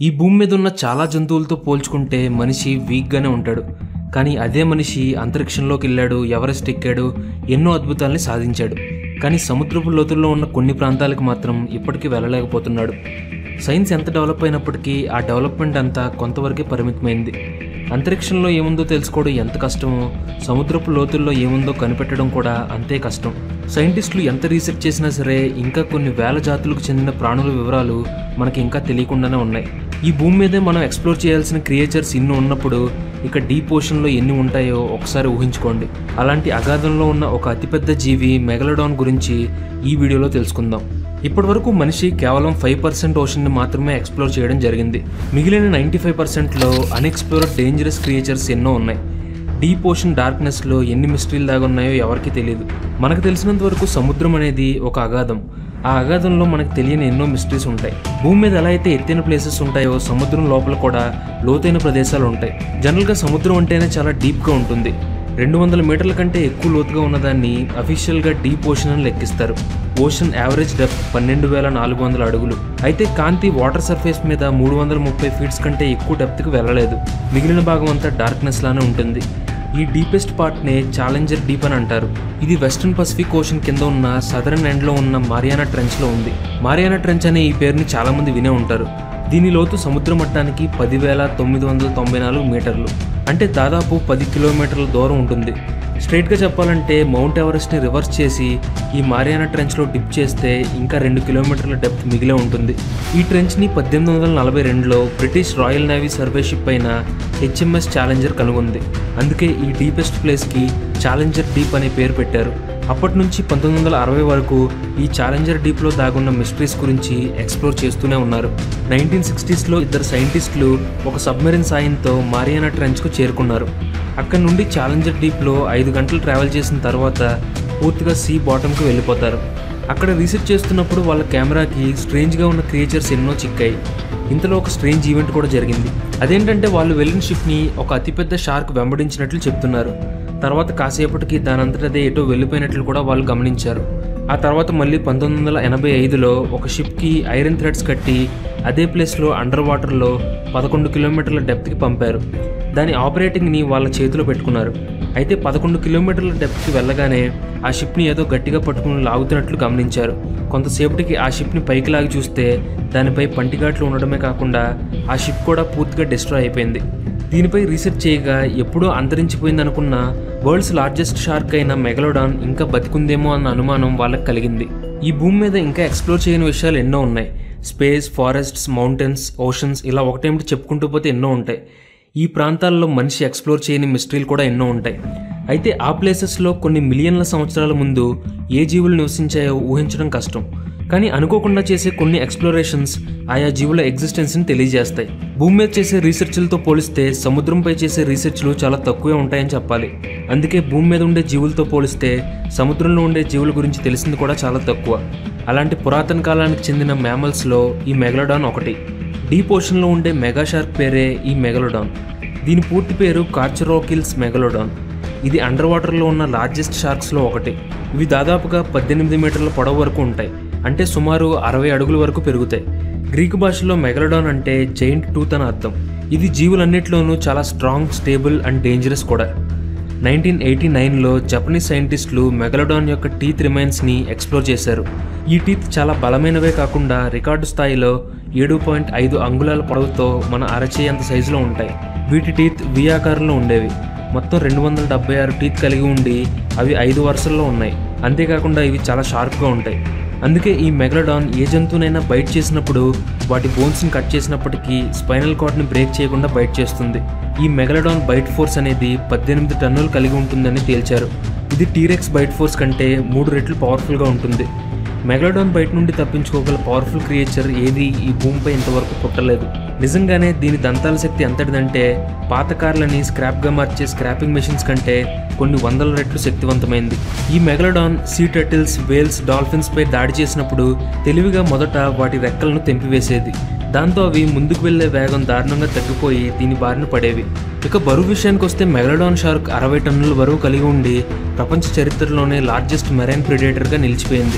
ఈ భూమి మీద ఉన్న చాలా జంతువులతో పోల్చుకుంటే మనిషి వీక్గానే ఉంటాడు కానీ అదే మనిషి అంతరిక్షంలోకి వెళ్ళాడు ఎవరెస్ట్ ఎక్కాడు ఎన్నో అద్భుతాల్ని సాధించాడు కానీ సముద్రపు లోతుల్లో ఉన్న కొన్ని ప్రాంతాలకు మాత్రం ఇప్పటికీ వెళ్ళలేకపోతున్నాడు సైన్స్ ఎంత డెవలప్ అయినప్పటికీ ఆ డెవలప్మెంట్ అంతా కొంతవరకే పరిమితమైంది అంతరిక్షంలో ఏముందో తెలుసుకోవడం ఎంత కష్టమో సముద్రపు లోతుల్లో ఏముందో కనిపెట్టడం కూడా అంతే కష్టం సైంటిస్టులు ఎంత రీసెర్చ్ చేసినా సరే ఇంకా కొన్ని వేల జాతులకు చెందిన ప్రాణుల వివరాలు మనకి ఇంకా తెలియకుండానే ఉన్నాయి ఈ భూమి మీదే మనం ఎక్స్ప్లోర్ చేయాల్సిన క్రియేచర్స్ ఇన్ని ఉన్నప్పుడు ఇక డీప్ ఓషన్లో ఎన్ని ఉంటాయో ఒకసారి ఊహించుకోండి అలాంటి అగాధంలో ఉన్న ఒక అతిపెద్ద జీవి మెగలడాన్ గురించి ఈ వీడియోలో తెలుసుకుందాం ఇప్పటివరకు మనిషి కేవలం ఫైవ్ పర్సెంట్ ఓషన్ని మాత్రమే ఎక్స్ప్లోర్ చేయడం జరిగింది మిగిలిన నైంటీ ఫైవ్ పర్సెంట్లో అన్ఎక్స్ప్లోర్డ్ డేంజరస్ క్రియేచర్స్ ఎన్నో ఉన్నాయి డీప్ ఓషన్ డార్క్నెస్లో ఎన్ని మిస్టరీలు దాగి ఉన్నాయో ఎవరికి తెలియదు మనకు తెలిసినంత వరకు సముద్రం అనేది ఒక అగాధం ఆ అగాధంలో మనకు తెలియని ఎన్నో మిస్టరీస్ ఉంటాయి భూమి మీద ఎలా అయితే ఎత్తైన ప్లేసెస్ ఉంటాయో సముద్రం లోపల కూడా లోతైన ప్రదేశాలు ఉంటాయి జనరల్గా సముద్రం అంటేనే చాలా డీప్గా ఉంటుంది రెండు వందల మీటర్ల కంటే ఎక్కువ లోతుగా ఉన్నదాన్ని అఫీషియల్గా డీప్ ఓషన్ అని లెక్కిస్తారు ఓషన్ యావరేజ్ డెప్త్ పన్నెండు వేల నాలుగు వందల అడుగులు అయితే కాంతి వాటర్ సర్ఫేస్ మీద మూడు వందల ముప్పై ఫీట్స్ కంటే ఎక్కువ డెప్త్కి వెళ్ళలేదు మిగిలిన భాగం అంతా డార్క్నెస్ లానే ఉంటుంది ఈ డీపెస్ట్ పార్ట్నే ఛాలెంజర్ డీప్ అని అంటారు ఇది వెస్ట్రన్ పసిఫిక్ ఓషన్ కింద ఉన్న సదరన్ ఎండ్లో ఉన్న మారియానా ట్రెంచ్లో ఉంది మారియానా ట్రెంచ్ అనే ఈ పేరుని చాలామంది వినే ఉంటారు దీని లోతు సముద్ర మట్టానికి పదివేల తొమ్మిది వందల తొంభై నాలుగు మీటర్లు అంటే దాదాపు పది కిలోమీటర్ల దూరం ఉంటుంది స్ట్రైట్గా చెప్పాలంటే మౌంట్ ఎవరెస్ట్ని రివర్స్ చేసి ఈ మారియానా ట్రెంచ్లో డిప్ చేస్తే ఇంకా రెండు కిలోమీటర్ల డెప్త్ మిగిలే ఉంటుంది ఈ ట్రెంచ్ని పద్దెనిమిది వందల నలభై రెండులో British Royal Navy survey ship అయిన హెచ్ఎంఎస్ ఛాలెంజర్ కనుగొంది అందుకే ఈ డీపెస్ట్ ప్లేస్కి ఛాలెంజర్ డీప్ అనే పేరు పెట్టారు అప్పటి నుంచి పంతొమ్మిది వందల అరవై వరకు ఈ ఛాలెంజర్ డీప్లో దాగున్న మిస్టరీస్ గురించి ఎక్స్ప్లోర్ చేస్తూనే ఉన్నారు నైన్టీన్ సిక్స్టీస్లో ఇద్దరు సైంటిస్టులు ఒక సబ్మెరిన్ సాయంతో మారియానా ట్రెంచ్కు చేరుకున్నారు అక్కడ నుండి ఛాలెంజర్ డీప్లో ఐదు గంటలు ట్రావెల్ చేసిన తర్వాత పూర్తిగా సీ బాటంకి వెళ్ళిపోతారు అక్కడ రీసెర్చ్ చేస్తున్నప్పుడు వాళ్ళ కెమెరాకి స్ట్రేంజ్గా ఉన్న క్రియేచర్స్ ఎన్నో చిక్కాయి ఇంతలో ఒక స్ట్రేంజ్ ఈవెంట్ కూడా జరిగింది అదేంటంటే వాళ్ళు వెళ్ళిన షిప్ని ఒక అతిపెద్ద షార్క్ వెంబడించినట్లు చెప్తున్నారు తర్వాత కాసేపటికి దానంతటదే ఎటో వెళ్ళిపోయినట్లు కూడా వాళ్ళు గమనించారు ఆ తర్వాత మళ్ళీ పంతొమ్మిది వందల ఎనభై ఐదులో ఒక షిప్కి ఐరన్ థ్రెడ్స్ కట్టి అదే ప్లేస్లో అండర్ వాటర్లో పదకొండు కిలోమీటర్ల డెప్త్కి పంపారు దాని ఆపరేటింగ్ని వాళ్ళ చేతిలో పెట్టుకున్నారు అయితే పదకొండు కిలోమీటర్ల డెప్త్కి వెళ్ళగానే ఆ షిప్ని ఏదో గట్టిగా పట్టుకుని లాగుతున్నట్లు గమనించారు కొంతసేపటికి ఆ షిప్ని పైకి లాగి చూస్తే దానిపై పంటిఘాట్లు ఉండడమే కాకుండా ఆ షిప్ కూడా పూర్తిగా డిస్ట్రాయ్ అయిపోయింది దీనిపై రీసెర్చ్ చేయగా ఎప్పుడో అంతరించిపోయింది అనుకున్న వరల్డ్స్ లార్జెస్ట్ షార్క్ అయిన మెగలోడాన్ ఇంకా బతికుందేమో అన్న అనుమానం వాళ్ళకి కలిగింది ఈ భూమి మీద ఇంకా ఎక్స్ప్లోర్ చేయని విషయాలు ఎన్నో ఉన్నాయి స్పేస్ ఫారెస్ట్స్ మౌంటైన్స్ ఓషన్స్ ఇలా ఒకటేమిటి చెప్పుకుంటూ పోతే ఎన్నో ఉంటాయి ఈ ప్రాంతాల్లో మనిషి ఎక్స్ప్లోర్ చేయని మిస్టరీలు కూడా ఎన్నో ఉంటాయి అయితే ఆ ప్లేసెస్లో కొన్ని మిలియన్ల సంవత్సరాల ముందు ఏ జీవులు నివసించాయో ఊహించడం కష్టం కానీ అనుకోకుండా చేసే కొన్ని ఎక్స్ప్లోరేషన్స్ ఆయా జీవుల ఎగ్జిస్టెన్స్ని తెలియజేస్తాయి భూమి మీద చేసే రీసెర్చ్లతో పోలిస్తే సముద్రంపై చేసే రీసెర్చ్లు చాలా తక్కువే ఉంటాయని చెప్పాలి అందుకే భూమి మీద ఉండే జీవులతో పోలిస్తే సముద్రంలో ఉండే జీవుల గురించి తెలిసింది కూడా చాలా తక్కువ అలాంటి పురాతన కాలానికి చెందిన మ్యామల్స్లో ఈ మెగలడాన్ ఒకటి డీప్ ఓషన్లో ఉండే మెగా షార్క్ పేరే ఈ మెగలోడాన్ దీని పూర్తి పేరు కార్చరోకిల్స్ మెగలోడాన్ ఇది అండర్ వాటర్లో ఉన్న లార్జెస్ట్ షార్క్స్లో ఒకటి ఇవి దాదాపుగా పద్దెనిమిది మీటర్ల పొడవు వరకు ఉంటాయి అంటే సుమారు అరవై అడుగుల వరకు పెరుగుతాయి గ్రీకు భాషలో మెగలడాన్ అంటే జైంట్ టూత్ అని అర్థం ఇది జీవులన్నిటిలోనూ చాలా స్ట్రాంగ్ స్టేబుల్ అండ్ డేంజరస్ కూడా నైన్టీన్ ఎయిటీ నైన్లో జపనీస్ సైంటిస్టులు మెగలడాన్ యొక్క టీత్ రిమైన్స్ని ఎక్స్ప్లోర్ చేశారు ఈ టీత్ చాలా బలమైనవే కాకుండా రికార్డు స్థాయిలో ఏడు పాయింట్ ఐదు అంగుళాల పొడవుతో మన అరచేయంత సైజులో ఉంటాయి వీటి టీత్ వి ఆకారంలో ఉండేవి మొత్తం రెండు వందల డెబ్బై ఆరు టీత్ కలిగి ఉండి అవి ఐదు వరుసల్లో ఉన్నాయి అంతేకాకుండా ఇవి చాలా షార్ప్గా ఉంటాయి అందుకే ఈ మెగలడాన్ ఏ జంతువునైనా బైట్ చేసినప్పుడు వాటి బోన్స్ని కట్ చేసినప్పటికీ స్పైనల్ కార్డ్ని బ్రేక్ చేయకుండా బైట్ చేస్తుంది ఈ మెగలడాన్ బైట్ ఫోర్స్ అనేది పద్దెనిమిది టన్నులు కలిగి ఉంటుందని తేల్చారు ఇది టీరెక్స్ బైట్ ఫోర్స్ కంటే మూడు రెట్లు పవర్ఫుల్గా ఉంటుంది మెగలడాన్ బయట నుండి తప్పించుకోగల పవర్ఫుల్ క్రియేచర్ ఏది ఈ భూమిపై ఇంతవరకు పుట్టలేదు నిజంగానే దీని దంతాల శక్తి ఎంతటిదంటే పాత కార్లని స్క్రాప్గా మార్చే స్క్రాపింగ్ మెషిన్స్ కంటే కొన్ని వందల రెట్లు శక్తివంతమైంది ఈ megalodon sea turtles whales dolphins పై దాడి చేసినప్పుడు తెలివిగా మొదట వాటి రెక్కలను తెంపివేసేది దాంతో అవి ముందుకు వెళ్లే వేగం దారుణంగా తగ్గిపోయి దీని బారిన పడేవి ఇక బరువు విషయానికి వస్తే మెగలడాన్ షార్క్ అరవై టన్నుల బరువు కలిగి ఉండి ప్రపంచ చరిత్రలోనే లార్జెస్ట్ మెరైన్ ప్రిడేటర్గా నిలిచిపోయింది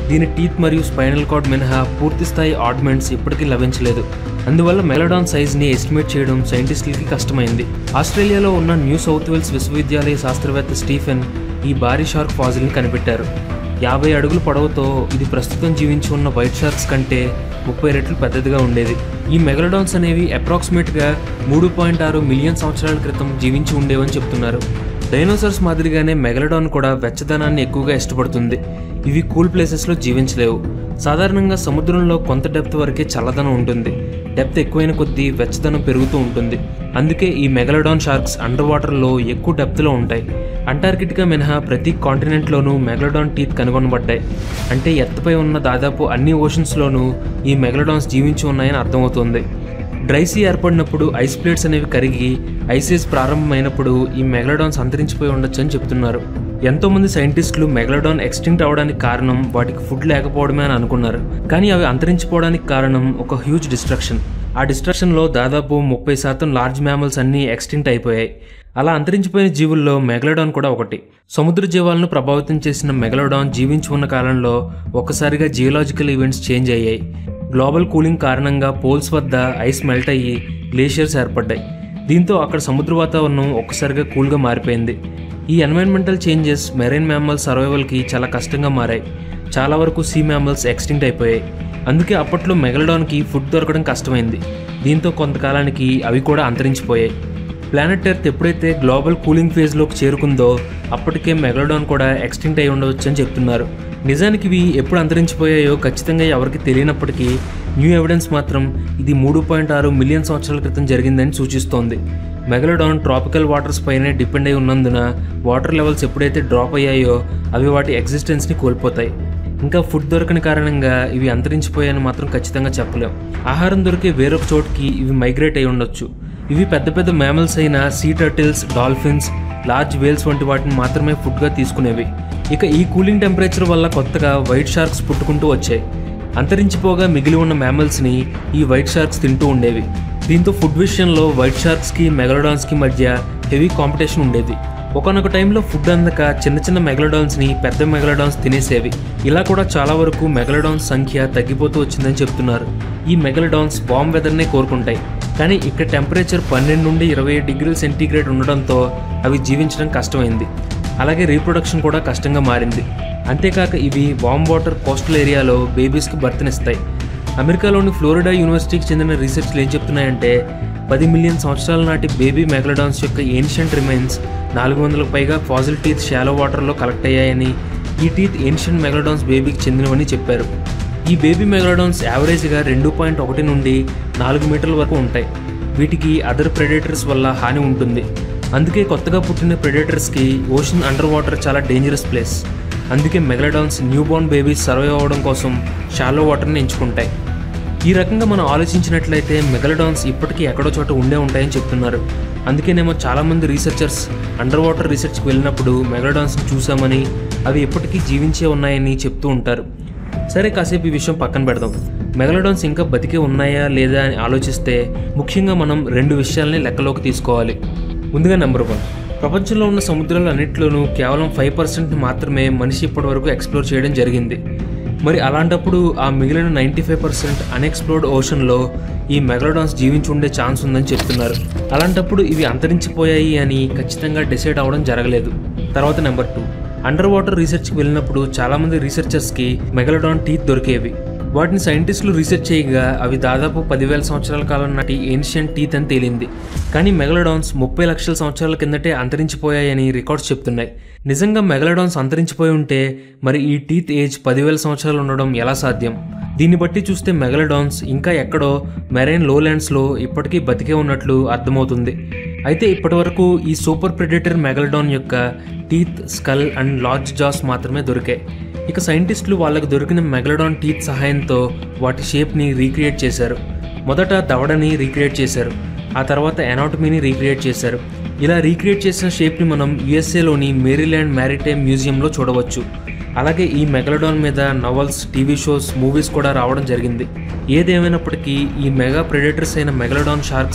దీని టీత్ మరియు స్పైనల్ కార్డ్ మినహా పూర్తి స్థాయి ఆర్డ్మెంట్స్ ఇప్పటికీ లభించలేదు అందువల్ల మెలడాన్ సైజ్ని ఎస్టిమేట్ చేయడం సైంటిస్టులకి కష్టమైంది ఆస్ట్రేలియాలో ఉన్న న్యూ సౌత్ వేల్స్ విశ్వవిద్యాలయ శాస్త్రవేత్త స్టీఫెన్ ఈ భారీ షార్క్ ఫాజిల్ని కనిపెట్టారు యాభై అడుగుల పొడవుతో ఇది ప్రస్తుతం జీవించి ఉన్న వైట్ షార్క్స్ కంటే ముప్పై రెట్లు పెద్దదిగా ఉండేది ఈ మెగలడాన్స్ అనేవి అప్రాక్సిమేట్గా మూడు పాయింట్ ఆరు మిలియన్ సంవత్సరాల క్రితం జీవించి ఉండేవని చెప్తున్నారు డైనోసార్స్ మాదిరిగానే మెగలడాన్ కూడా వెచ్చదనాన్ని ఎక్కువగా ఇష్టపడుతుంది ఇవి కూల్ ప్లేసెస్లో జీవించలేవు సాధారణంగా సముద్రంలో కొంత డెప్త్ వరకే చల్లదనం ఉంటుంది డెప్త్ ఎక్కువైన కొద్దీ వెచ్చదనం పెరుగుతూ ఉంటుంది అందుకే ఈ మెగలడాన్ షార్క్స్ అండర్ వాటర్లో ఎక్కువ డెప్త్లో ఉంటాయి అంటార్కిటికా మినహా ప్రతి కాంటినెంట్లోనూ మెగలడాన్ టీత్ కనుగొనబడ్డాయి అంటే ఎత్తుపై ఉన్న దాదాపు అన్ని ఓషన్స్లోనూ ఈ మెగలడాన్స్ జీవించి ఉన్నాయని అర్థమవుతుంది డ్రై సీ ఏర్పడినప్పుడు ఐస్ ప్లేట్స్ అనేవి కరిగి ఐసేజ్ ప్రారంభమైనప్పుడు ఈ మెగలడాన్స్ అంతరించిపోయి ఉండొచ్చు అని చెప్తున్నారు ఎంతోమంది సైంటిస్టులు మెగలడాన్ ఎక్స్టింక్ట్ అవడానికి కారణం వాటికి ఫుడ్ లేకపోవడమే అని అనుకున్నారు కానీ అవి అంతరించిపోవడానికి కారణం ఒక హ్యూజ్ డిస్ట్రక్షన్ ఆ డిస్ట్రక్షన్లో దాదాపు ముప్పై శాతం లార్జ్ మ్యామల్స్ అన్నీ ఎక్స్టింక్ట్ అయిపోయాయి అలా అంతరించిపోయిన జీవుల్లో మెగలడాన్ కూడా ఒకటి సముద్ర జీవాలను ప్రభావితం చేసిన మెగలడాన్ జీవించి ఉన్న కాలంలో ఒక్కసారిగా జియోలాజికల్ ఈవెంట్స్ చేంజ్ అయ్యాయి గ్లోబల్ కూలింగ్ కారణంగా పోల్స్ వద్ద ఐస్ మెల్ట్ అయ్యి గ్లేషియర్స్ ఏర్పడ్డాయి దీంతో అక్కడ సముద్ర వాతావరణం ఒక్కసారిగా కూల్గా మారిపోయింది ఈ ఎన్వైరన్మెంటల్ చేంజెస్ మెరైన్ మ్యామల్ సర్వైవల్కి చాలా కష్టంగా మారాయి చాలా వరకు సీ మ్యామల్స్ ఎక్స్టింక్ట్ అయిపోయాయి అందుకే అప్పట్లో మెగలడాన్కి ఫుడ్ దొరకడం కష్టమైంది దీంతో కొంతకాలానికి అవి కూడా అంతరించిపోయాయి ప్లానెట్ ఎర్త్ ఎప్పుడైతే గ్లోబల్ కూలింగ్ ఫేజ్లోకి చేరుకుందో అప్పటికే మెగలడాన్ కూడా ఎక్స్టింక్ట్ అయి ఉండవచ్చు అని చెప్తున్నారు నిజానికి ఇవి ఎప్పుడు అంతరించిపోయాయో ఖచ్చితంగా ఎవరికి తెలియనప్పటికీ న్యూ ఎవిడెన్స్ మాత్రం ఇది మూడు పాయింట్ ఆరు మిలియన్ సంవత్సరాల క్రితం జరిగిందని సూచిస్తోంది మెగలడాన్ ట్రాపికల్ వాటర్స్ పైనే డిపెండ్ అయి ఉన్నందున వాటర్ లెవెల్స్ ఎప్పుడైతే డ్రాప్ అయ్యాయో అవి వాటి ఎగ్జిస్టెన్స్ని కోల్పోతాయి ఇంకా ఫుడ్ దొరకని కారణంగా ఇవి అంతరించిపోయాయని మాత్రం ఖచ్చితంగా చెప్పలేం ఆహారం దొరికే వేరొక చోటుకి ఇవి మైగ్రేట్ అయి ఉండొచ్చు ఇవి పెద్ద పెద్ద మ్యామల్స్ అయిన sea turtles dolphins large whales వంటి వాటిని మాత్రమే ఫుడ్గా తీసుకునేవి ఇక ఈ కూలింగ్ టెంపరేచర్ వల్ల కొత్తగా వైట్ షార్క్స్ పుట్టుకుంటూ వచ్చాయి అంతరించిపోగా మిగిలి ఉన్న మ్యామల్స్ని ఈ వైట్ షార్క్స్ తింటూ ఉండేవి దీంతో ఫుడ్ విషయంలో వైట్ షార్క్స్కి మెగలడాన్స్కి మధ్య హెవీ కాంపిటీషన్ ఉండేది ఒకనొక టైంలో ఫుడ్ అందక చిన్న చిన్న మెగలడాన్స్ని పెద్ద మెగలడాన్స్ తినేసేవి ఇలా కూడా చాలా వరకు మెగలడాన్స్ సంఖ్య తగ్గిపోతూ వచ్చిందని చెప్తున్నారు ఈ మెగలడాన్స్ వామ్ వెదర్నే కోరుకుంటాయి కానీ ఇక్కడ టెంపరేచర్ పన్నెండు నుండి ఇరవై డిగ్రీల సెంటీగ్రేడ్ ఉండడంతో అవి జీవించడం కష్టమైంది అలాగే రీప్రొడక్షన్ కూడా కష్టంగా మారింది అంతేకాక ఇవి వామ్ వాటర్ కోస్టల్ ఏరియాలో బేబీస్కి బర్త్నిస్తాయి అమెరికాలోని ఫ్లోరిడా యూనివర్సిటీకి చెందిన రీసెర్చ్లు ఏం చెప్తున్నాయంటే పది మిలియన్ సంవత్సరాల నాటి బేబీ మెగలడాన్స్ యొక్క ఏన్షియంట్ రిమైన్స్ నాలుగు వందలకు పైగా ఫాజిల్ టీత్ షాలో వాటర్లో కలెక్ట్ అయ్యాయని ఈ టీత్ ఏన్షియంట్ మెగలడాన్స్ బేబీకి చెందినవని చెప్పారు ఈ బేబీ మెగలడాన్స్ యావరేజ్గా రెండు పాయింట్ ఒకటి నుండి నాలుగు మీటర్ల వరకు ఉంటాయి వీటికి అదర్ ప్రెడేటర్స్ వల్ల హాని ఉంటుంది అందుకే కొత్తగా పుట్టిన ప్రెడేటర్స్కి ఓషన్ అండర్ వాటర్ చాలా డేంజరస్ ప్లేస్ అందుకే megalodons newborn babies survive అవ్వడం కోసం షాలో వాటర్ని ఎంచుకుంటాయి ఈ రకంగా మనం ఆలోచించినట్లయితే మెగలడాన్స్ ఇప్పటికీ ఎక్కడో చోట ఉండే ఉంటాయని చెప్తున్నారు అందుకేనేమో చాలామంది రీసెర్చర్స్ అండర్ వాటర్ రీసెర్చ్కి వెళ్ళినప్పుడు మెగలడాన్స్ని చూసామని అవి ఎప్పటికీ జీవించే ఉన్నాయని చెప్తూ ఉంటారు సరే కాసేపు ఈ విషయం పక్కన పెడదాం మెగలడాన్స్ ఇంకా బతికే ఉన్నాయా లేదా అని ఆలోచిస్తే ముఖ్యంగా మనం రెండు విషయాల్ని లెక్కలోకి తీసుకోవాలి ముందుగా నెంబర్ వన్ ప్రపంచంలో ఉన్న సముద్రాలు అన్నింటిలోనూ కేవలం ఫైవ్ పర్సెంట్ మాత్రమే మనిషి ఇప్పటివరకు ఎక్స్ప్లోర్ చేయడం జరిగింది మరి అలాంటప్పుడు ఆ మిగిలిన నైంటీ ఫైవ్ పర్సెంట్ అన్ఎక్స్ప్లోర్డ్ ఓషన్లో ఈ మెగలడాన్స్ జీవించి ఉండే ఛాన్స్ ఉందని చెప్తున్నారు అలాంటప్పుడు ఇవి అంతరించిపోయాయి అని ఖచ్చితంగా డిసైడ్ అవ్వడం జరగలేదు తర్వాత నెంబర్ టూ అండర్ వాటర్ రీసెర్చ్కి వెళ్ళినప్పుడు చాలామంది రీసెర్చర్స్కి మెగలడాన్ టీత్ దొరికేవి వాటిని సైంటిస్టులు రీసెర్చ్ చేయగా అవి దాదాపు పదివేల సంవత్సరాల కాలం నాటి ఏన్షియన్ టీత్ అని తేలింది కానీ మెగలడాన్స్ ముప్పై లక్షల సంవత్సరాల కిందటే అంతరించిపోయాయని రికార్డ్స్ చెప్తున్నాయి నిజంగా మెగలడాన్స్ అంతరించిపోయి ఉంటే మరి ఈ టీత్ ఏజ్ పదివేల సంవత్సరాలు ఉండడం ఎలా సాధ్యం దీన్ని బట్టి చూస్తే మెగలడాన్స్ ఇంకా ఎక్కడో మెరైన్ లోలాండ్స్లో ఇప్పటికీ బతికే ఉన్నట్లు అర్థమవుతుంది అయితే ఇప్పటివరకు ఈ సూపర్ ప్రెడేటర్ మెగలడాన్ యొక్క teeth skull and large jaws మాత్రమే దొరికాయి ఇక సైంటిస్టులు వాళ్ళకు దొరికిన మెగలడాన్ టీత్ సహాయంతో వాటి షేప్ని రీక్రియేట్ చేశారు మొదట దవడని రీక్రియేట్ చేశారు ఆ తర్వాత ఎనాటమీని రీక్రియేట్ చేశారు ఇలా రీక్రియేట్ చేసిన షేప్ని మనం యుఎస్ఏలోని మేరీల్యాండ్ మ్యారిటైమ్ మ్యూజియంలో చూడవచ్చు అలాగే ఈ మెగలడాన్ మీద నవల్స్ టీవీ షోస్ మూవీస్ కూడా రావడం జరిగింది ఏదేమైనప్పటికీ ఈ మెగా ప్రెడేటర్స్ అయిన మెగలడాన్ షార్క్స్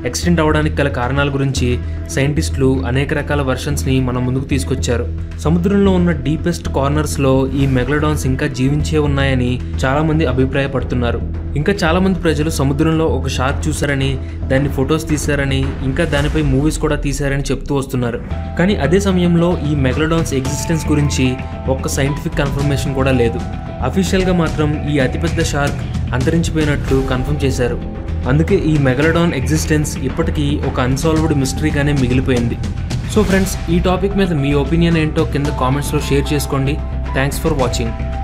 ఎక్స్టెండ్ అవ్వడానికి గల కారణాల గురించి సైంటిస్టులు అనేక రకాల వర్షన్స్ని మన ముందుకు తీసుకొచ్చారు సముద్రంలో ఉన్న డీపెస్ట్ కార్నర్స్లో ఈ మెగలడాన్స్ ఇంకా జీవించే ఉన్నాయని చాలామంది అభిప్రాయపడుతున్నారు ఇంకా చాలామంది ప్రజలు సముద్రంలో ఒక షార్క్ చూశారని దాన్ని ఫొటోస్ తీశారని ఇంకా దానిపై మూవీస్ కూడా తీశారని చెప్తూ వస్తున్నారు కానీ అదే సమయంలో ఈ మెగలడాన్స్ ఎగ్జిస్టెన్స్ గురించి ఒక్క సైంటిఫిక్ కన్ఫర్మేషన్ కూడా లేదు అఫీషియల్గా మాత్రం ఈ అతిపెద్ద షార్క్ అంతరించిపోయినట్లు కన్ఫర్మ్ చేశారు అందుకే ఈ మెగలడాన్ ఎగ్జిస్టెన్స్ ఇప్పటికీ ఒక అన్సాల్వ్డ్ మిస్టరీగానే మిగిలిపోయింది సో ఫ్రెండ్స్ ఈ టాపిక్ మీద మీ ఒపీనియన్ ఏంటో కింద కామెంట్స్లో షేర్ చేసుకోండి థ్యాంక్స్ ఫర్ వాచింగ్